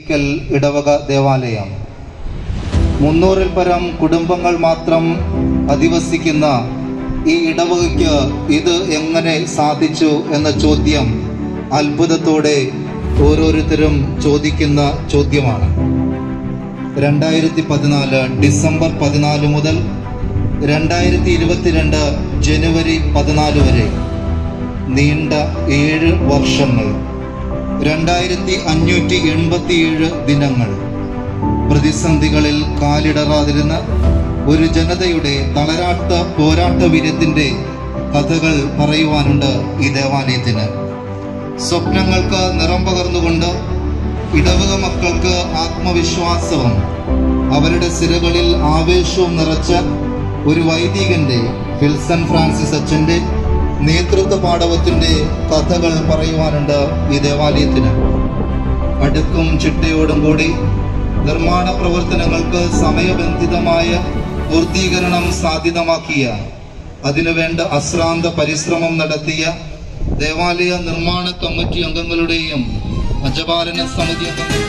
ക്കൽ ഇടവക ദേവാലയം മുന്നൂറിൽ പരം കുടുംബങ്ങൾ മാത്രം അധിവസിക്കുന്ന ഈ ഇടവകയ്ക്ക് ഇത് എങ്ങനെ സാധിച്ചു എന്ന ചോദ്യം അത്ഭുതത്തോടെ ഓരോരുത്തരും ചോദിക്കുന്ന ചോദ്യമാണ് രണ്ടായിരത്തി പതിനാല് ഡിസംബർ പതിനാല് മുതൽ രണ്ടായിരത്തി ഇരുപത്തിരണ്ട് ജനുവരി പതിനാല് വരെ നീണ്ട ഏഴ് വർഷങ്ങൾ രണ്ടായിരത്തി അഞ്ഞൂറ്റി എൺപത്തിയേഴ് ദിനങ്ങൾ പ്രതിസന്ധികളിൽ കാലിടറാതിരുന്ന ഒരു ജനതയുടെ തളരാട്ട പോരാട്ട വീര്യത്തിന്റെ കഥകൾ പറയുവാനുണ്ട് ഈ ദേവാലയത്തിന് സ്വപ്നങ്ങൾക്ക് നിറം പകർന്നുകൊണ്ട് ഇടവക മക്കൾക്ക് ആത്മവിശ്വാസവും അവരുടെ സിരകളിൽ ആവേശവും നിറച്ച ഒരു വൈദികന്റെ ഫിൽസൺ ഫ്രാൻസിസ് അച്ഛന്റെ നേതൃത്വ പാടവത്തിന്റെ കഥകൾ പറയുവാനുണ്ട് ഈ ദേവാലയത്തിന് അടുക്കും ചിട്ടയോടും കൂടി നിർമ്മാണ പ്രവർത്തനങ്ങൾക്ക് സമയബന്ധിതമായ പൂർത്തീകരണം സാധ്യതമാക്കിയ അതിനുവേണ്ട അശ്രാന്ത പരിശ്രമം നടത്തിയ ദേവാലയ നിർമ്മാണ കമ്മിറ്റി അംഗങ്ങളുടെയും അജപാലന സമിതി അംഗങ്ങളുടെയും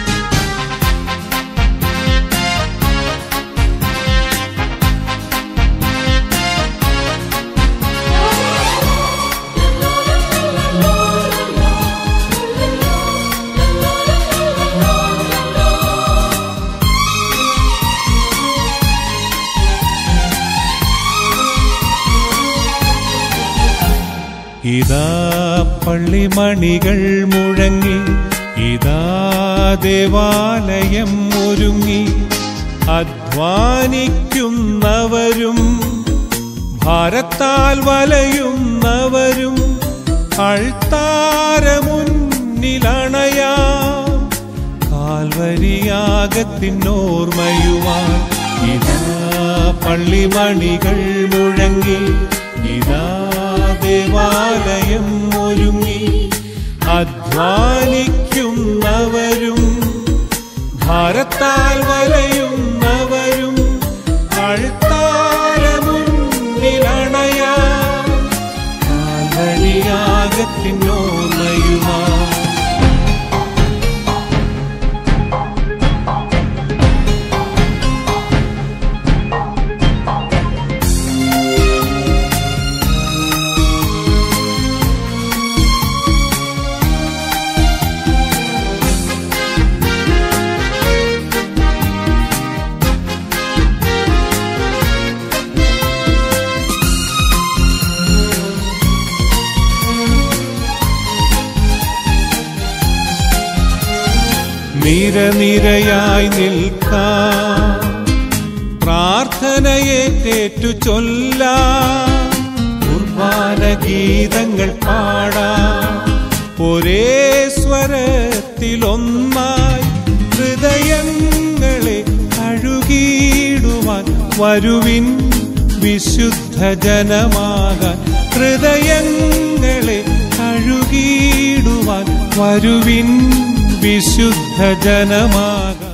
ഇതാ പള്ളിമണികൾ മുഴങ്ങി ഇതാ ദേവാലയം ഒരുങ്ങി അധ്വാനിക്കുന്നവരും ഭാരത്താൽ വലയുന്നവരും അൾത്താരമുന്നിലണയാം കാൽവരിയാകത്തിനോർമ്മയുവാൻ ഇതാ പള്ളിമണികൾ മുഴങ്ങി ഇതാ ദേവാലയം ഒരുങ്ങി അധ്വാനിക്കുന്നവരും ഭാരത്താൽ വലയുന്നവരും അഴുത്താരമുന്നിലണയാം കാൽവരിയാകത്തിനോർമ്മയുമാ നിരനിരയായി നിൽക്കാം പ്രാർത്ഥനയേറ്റേറ്റു ചൊല്ലാം കുർബാന ഗീതങ്ങൾ പാടാം ഒരേ സ്വരത്തിലൊന്നായി ഹൃദയങ്ങളെ കഴുകിയിടുവാൻ വരുവിൻ വിശുദ്ധ ജനമാകാൻ ഹൃദയങ്ങളെ കഴുകിയിടുവാൻ വരുവിൻ വിശുദ്ധ ജനമാകാൻ